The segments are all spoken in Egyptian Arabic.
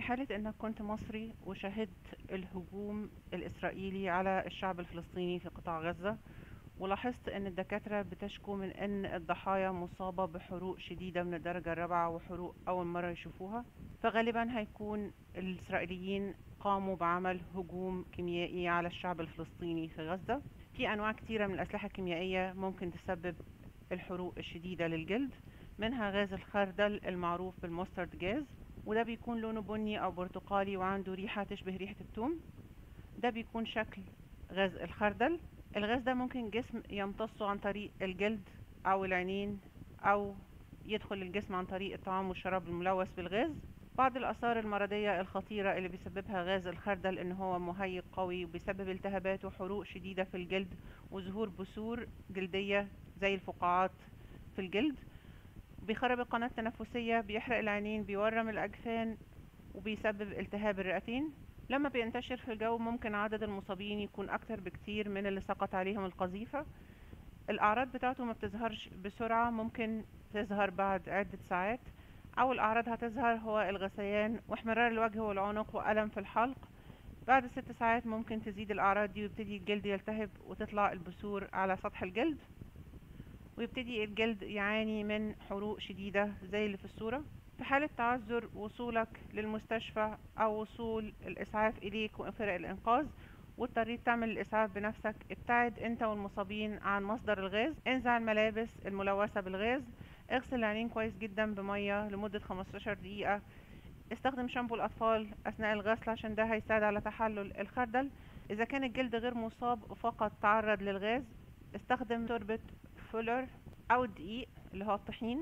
حالة انك كنت مصري وشاهدت الهجوم الاسرائيلي على الشعب الفلسطيني في قطاع غزة ولاحظت ان الدكاترة بتشكو من ان الضحايا مصابة بحروق شديدة من الدرجة الرابعة وحروق اول مرة يشوفوها فغالبا هيكون الاسرائيليين قاموا بعمل هجوم كيميائي على الشعب الفلسطيني في غزة في انواع كتيرة من الاسلحة الكيميائية ممكن تسبب الحروق الشديدة للجلد منها غاز الخردل المعروف بالمسترد جاز وده بيكون لونه بني او برتقالي وعنده ريحة تشبه ريحة التوم ده بيكون شكل غاز الخردل الغاز ده ممكن الجسم يمتصه عن طريق الجلد او العينين او يدخل الجسم عن طريق الطعام والشراب الملوث بالغاز بعض الآثار المرضية الخطيرة اللي بيسببها غاز الخردل إن هو مهيج قوي وبيسبب التهابات وحروق شديدة في الجلد وظهور بثور جلدية زي الفقاعات في الجلد بيخرب القناة التنفسية بيحرق العينين بيورم الأجفان وبيسبب التهاب الرئتين لما بينتشر في الجو ممكن عدد المصابين يكون أكتر بكتير من اللي سقط عليهم القذيفة الأعراض بتاعته ما بتظهرش بسرعة ممكن تظهر بعد عدة ساعات أول أعراض هتظهر هو الغثيان واحمرار الوجه والعنق وألم في الحلق بعد ست ساعات ممكن تزيد الأعراض دي ويبتدي الجلد يلتهب وتطلع البثور على سطح الجلد ويبتدي الجلد يعاني من حروق شديدة زي اللي في الصورة في حالة تعذر وصولك للمستشفى أو وصول الإسعاف إليك وفرق الإنقاذ واضطريت تعمل الإسعاف بنفسك ابتعد أنت والمصابين عن مصدر الغاز انزع الملابس الملوثة بالغاز اغسل العينين كويس جدا بمية لمدة 15 دقيقة استخدم شامبو الأطفال أثناء الغسل عشان ده هيساعد على تحلل الخردل إذا كان الجلد غير مصاب فقط تعرض للغاز استخدم تربة فولر أو الدقيق اللي هو الطحين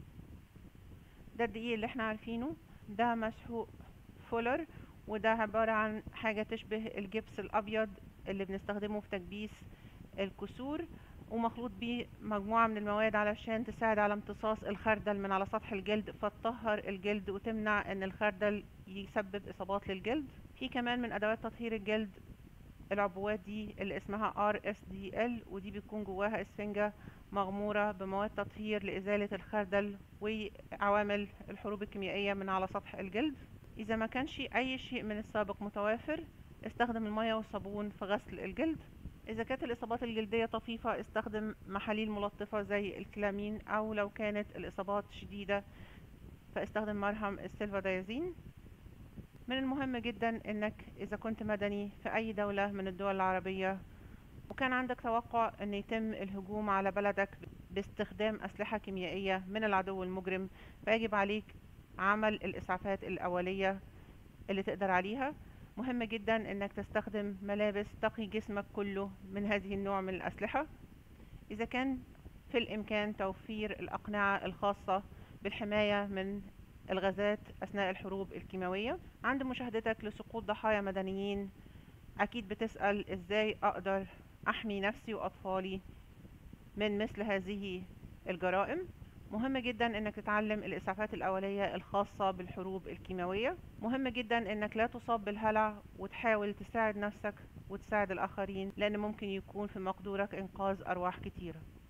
ده الدقيق اللي احنا عارفينه ده مسحوق فولر وده عبارة عن حاجة تشبه الجبس الأبيض اللي بنستخدمه في تكبيس الكسور ومخلوط بيه مجموعة من المواد علشان تساعد على امتصاص الخردل من على سطح الجلد فتطهر الجلد وتمنع ان الخردل يسبب اصابات للجلد في كمان من ادوات تطهير الجلد العبوات دي اللي اسمها RSDL ودي بيكون جواها اسفنجة مغمورة بمواد تطهير لإزالة الخردل وعوامل الحروب الكيميائية من على سطح الجلد إذا ما كانش أي شيء من السابق متوافر استخدم المية والصابون في غسل الجلد إذا كانت الإصابات الجلدية طفيفة استخدم محاليل ملطفة زي الكلامين أو لو كانت الإصابات شديدة فاستخدم مرهم السيلفادايزين من المهم جدا انك اذا كنت مدني في اي دولة من الدول العربية وكان عندك توقع ان يتم الهجوم على بلدك باستخدام اسلحة كيميائية من العدو المجرم فيجب عليك عمل الاسعافات الاولية اللي تقدر عليها مهم جدا انك تستخدم ملابس تقي جسمك كله من هذه النوع من الاسلحة اذا كان في الامكان توفير الاقنعة الخاصة بالحماية من الغازات أثناء الحروب الكيماوية عند مشاهدتك لسقوط ضحايا مدنيين أكيد بتسأل إزاي أقدر أحمي نفسي وأطفالي من مثل هذه الجرائم مهم جدا انك تتعلم الاسعافات الاولية الخاصة بالحروب الكيماوية مهم جدا انك لا تصاب بالهلع وتحاول تساعد نفسك وتساعد الاخرين لان ممكن يكون في مقدورك انقاذ ارواح كتيرة